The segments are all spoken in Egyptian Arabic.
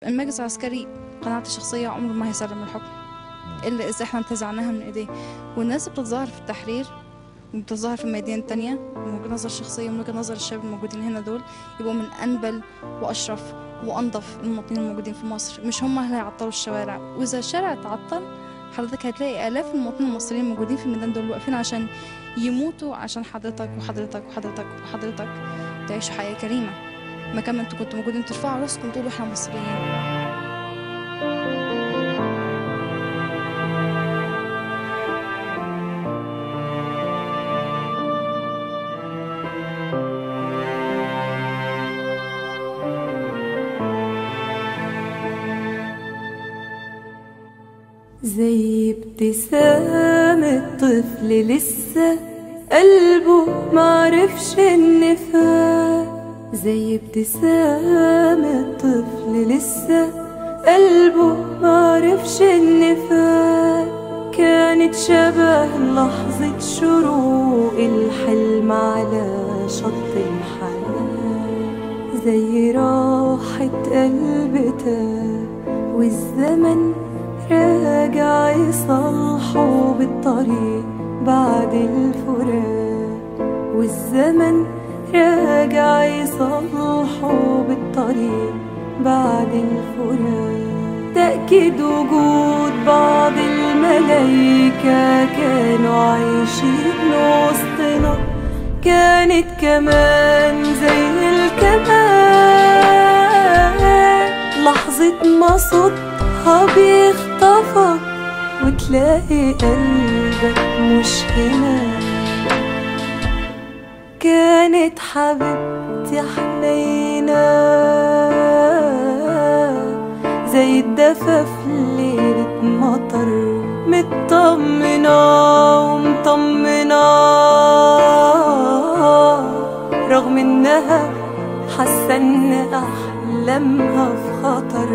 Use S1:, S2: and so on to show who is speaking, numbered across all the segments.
S1: المجلس العسكري قناعتي الشخصية عمره ما هيسلم الحكم إلا إذا إحنا انتزعناها من إيديه والناس اللي بتتظاهر في التحرير وبتتظاهر في الميادين التانية من وجهة نظر الشخصية ومن وجهة نظر الشباب الموجودين هنا دول يبقوا من أنبل وأشرف وأنظف المواطنين الموجودين في مصر مش هم اللي هيعطلوا الشوارع وإذا الشارع اتعطل حضرتك هتلاقي آلاف المواطنين المصريين الموجودين في الميدان دول واقفين عشان يموتوا عشان حضرتك وحضرتك وحضرتك وحضرتك تعيشوا حياة كريمة مكان ما انتوا كنتوا موجودين ترفعوا راسكم تقولوا احنا مصريين
S2: زي ابتسام الطفل لسه قلبه معرفش النفاق زي ابتسام الطفل لسه قلبه معرفش النفاق كانت شبه لحظة شروق الحلم على شط الحياة زي راحة قلب تاه والزمن راجع يصلحه بالطريق بعد الفراق والزمن راجع يصلحه بالطريق بعد الفراق تأكيد وجود بعض الملايكة كانوا عايشين وسطنا كانت كمان زي الكمان لحظة ما صوتها بيخطفك وتلاقي قلبك مش هنا كانت حبيبتي حنينة زي الدفا في ليلة مطر مطمنة ومطمنة رغم انها حاسة ان احلامها في خطر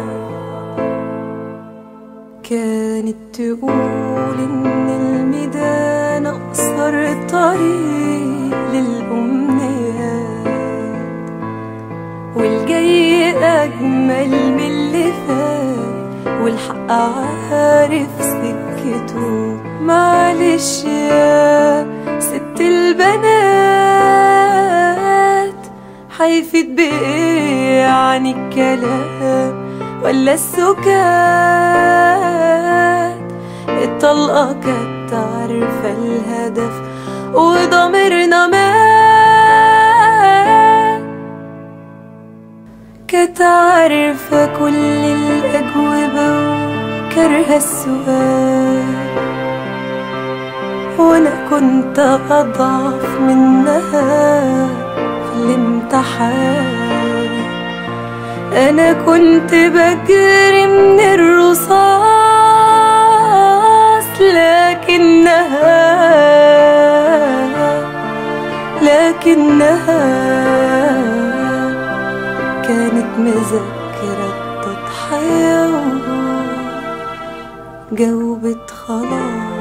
S2: كانت تقول ان الميدان اقصر طريق للامنيات والجاي اجمل من اللي فات والحق عارف سكته معلش يا ست البنات حيفيد بايه عن الكلام ولا السكات الطلقة كانت عارفة الهدف وضميرنا مات كانت عارفة كل الأجوبة وكارهة السؤال وأنا كنت أضعف منها في الامتحان أنا كنت بجري من الرصاص لكنها لكنها كانت مذكرة تضحية جاوبت خلاص